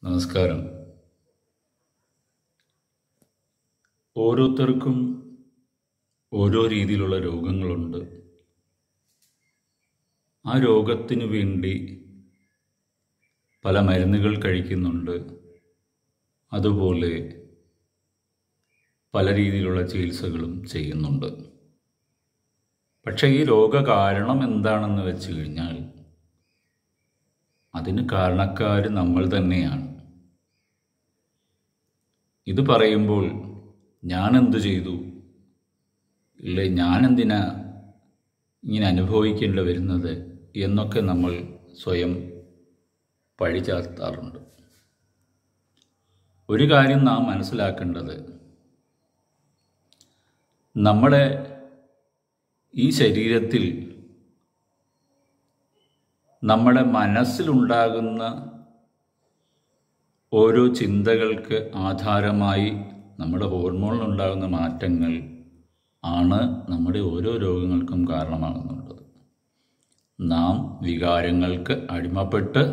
നമസ്കാരം ഓരോരുത്തർക്കും ഓരോ രീതിയിലുള്ള രോഗങ്ങളുണ്ട് ആ രോഗത്തിന് വേണ്ടി പല മരുന്നുകൾ കഴിക്കുന്നുണ്ട് അതുപോലെ പല രീതിയിലുള്ള ചികിത്സകളും ചെയ്യുന്നുണ്ട് പക്ഷേ ഈ രോഗ കാരണം എന്താണെന്ന് വെച്ച് കഴിഞ്ഞാൽ അതിന് കാരണക്കാർ നമ്മൾ തന്നെയാണ് ഇത് പറയുമ്പോൾ ഞാൻ എന്തു ചെയ്തു ഇല്ലേ ഞാൻ എന്തിനാ ഇങ്ങനെ അനുഭവിക്കേണ്ടി വരുന്നത് എന്നൊക്കെ നമ്മൾ സ്വയം പഴിചാർത്താറുണ്ട് ഒരു കാര്യം നാം മനസ്സിലാക്കേണ്ടത് നമ്മുടെ ഈ ശരീരത്തിൽ നമ്മുടെ മനസ്സിലുണ്ടാകുന്ന ഓരോ ചിന്തകൾക്ക് ആധാരമായി നമ്മുടെ ഹോർമോണിലുണ്ടാകുന്ന മാറ്റങ്ങൾ ആണ് നമ്മുടെ ഓരോ രോഗങ്ങൾക്കും കാരണമാകുന്നുള്ളത് നാം വികാരങ്ങൾക്ക് അടിമപ്പെട്ട്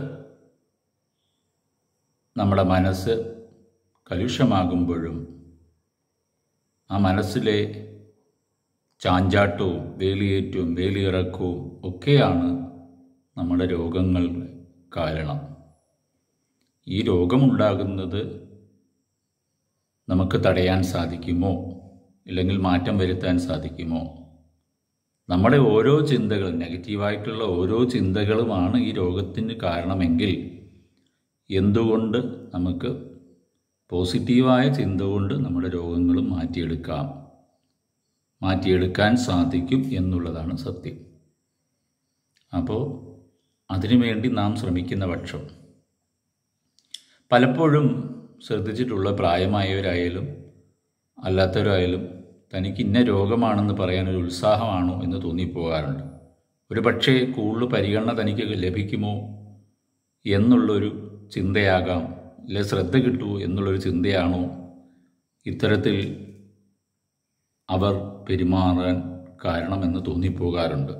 നമ്മുടെ മനസ്സ് കലുഷമാകുമ്പോഴും ആ മനസ്സിലെ ചാഞ്ചാട്ടവും വേലിയേറ്റവും വേലിയിറക്കവും ഒക്കെയാണ് നമ്മുടെ രോഗങ്ങൾ കാരണം ഈ രോഗമുണ്ടാകുന്നത് നമുക്ക് തടയാൻ സാധിക്കുമോ ഇല്ലെങ്കിൽ മാറ്റം വരുത്താൻ സാധിക്കുമോ നമ്മുടെ ഓരോ ചിന്തകൾ നെഗറ്റീവായിട്ടുള്ള ഓരോ ചിന്തകളുമാണ് ഈ രോഗത്തിന് കാരണമെങ്കിൽ എന്തുകൊണ്ട് നമുക്ക് പോസിറ്റീവായ ചിന്ത കൊണ്ട് നമ്മുടെ രോഗങ്ങളും മാറ്റിയെടുക്കാം മാറ്റിയെടുക്കാൻ സാധിക്കും എന്നുള്ളതാണ് സത്യം അപ്പോൾ അതിനുവേണ്ടി നാം ശ്രമിക്കുന്ന പക്ഷം പലപ്പോഴും ശ്രദ്ധിച്ചിട്ടുള്ള പ്രായമായവരായാലും അല്ലാത്തവരായാലും തനിക്ക് ഇന്ന രോഗമാണെന്ന് പറയാൻ ഒരു ഉത്സാഹമാണോ എന്ന് തോന്നിപ്പോകാറുണ്ട് ഒരു പക്ഷേ കൂടുതൽ പരിഗണന തനിക്ക് ലഭിക്കുമോ എന്നുള്ളൊരു ചിന്തയാകാം അല്ലെ ശ്രദ്ധ കിട്ടുമോ എന്നുള്ളൊരു ചിന്തയാണോ ഇത്തരത്തിൽ അവർ പെരുമാറാൻ കാരണമെന്ന് തോന്നിപ്പോകാറുണ്ട്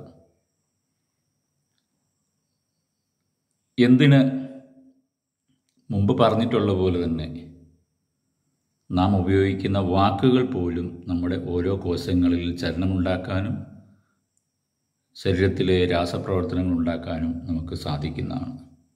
എന്തിന് മുമ്പ് പറഞ്ഞിട്ടുള്ള പോലെ തന്നെ നാം ഉപയോഗിക്കുന്ന വാക്കുകൾ പോലും നമ്മുടെ ഓരോ കോശങ്ങളിൽ ചലനമുണ്ടാക്കാനും ശരീരത്തിലെ രാസപ്രവർത്തനങ്ങൾ ഉണ്ടാക്കാനും നമുക്ക് സാധിക്കുന്നതാണ്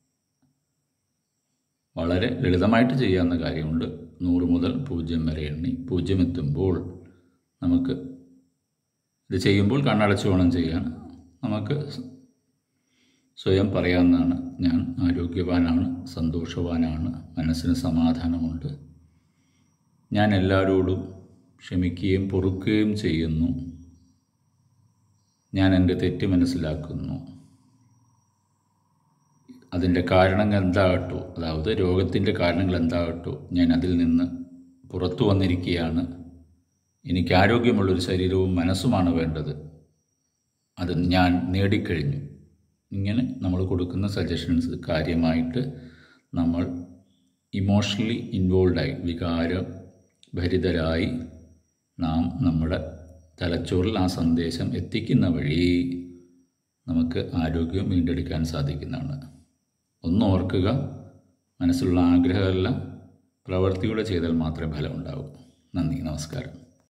വളരെ ലളിതമായിട്ട് ചെയ്യാവുന്ന കാര്യമുണ്ട് നൂറ് മുതൽ പൂജ്യം വരെ എണ്ണി പൂജ്യം എത്തുമ്പോൾ നമുക്ക് ഇത് ചെയ്യുമ്പോൾ കണ്ണടച്ചു വേണം ചെയ്യാൻ നമുക്ക് സ്വയം പറയാവുന്നതാണ് ഞാൻ ആരോഗ്യവാനാണ് സന്തോഷവാനാണ് മനസ്സിന് സമാധാനമുണ്ട് ഞാൻ എല്ലാവരോടും ക്ഷമിക്കുകയും പൊറുക്കുകയും ചെയ്യുന്നു ഞാൻ എൻ്റെ തെറ്റ് മനസ്സിലാക്കുന്നു അതിൻ്റെ കാരണങ്ങൾ എന്താകട്ടോ അതായത് രോഗത്തിൻ്റെ കാരണങ്ങൾ എന്താകട്ടോ ഞാൻ അതിൽ നിന്ന് പുറത്തു വന്നിരിക്കുകയാണ് എനിക്ക് ആരോഗ്യമുള്ളൊരു ശരീരവും മനസ്സുമാണ് വേണ്ടത് അത് ഞാൻ നേടിക്കഴിഞ്ഞു ഇങ്ങനെ നമ്മൾ കൊടുക്കുന്ന സജഷൻസ് കാര്യമായിട്ട് നമ്മൾ ഇമോഷണലി ഇൻവോൾവായി വികാര ഭരിതരായി നാം നമ്മുടെ തലച്ചോറിൽ ആ സന്ദേശം എത്തിക്കുന്ന വഴി നമുക്ക് ആരോഗ്യം വീണ്ടെടുക്കാൻ സാധിക്കുന്നതാണ് ഒന്ന് ഓർക്കുക മനസ്സിലുള്ള ആഗ്രഹമല്ല പ്രവൃത്തിയുടെ ചെയ്താൽ മാത്രമേ ഫലമുണ്ടാകൂ നന്ദി നമസ്കാരം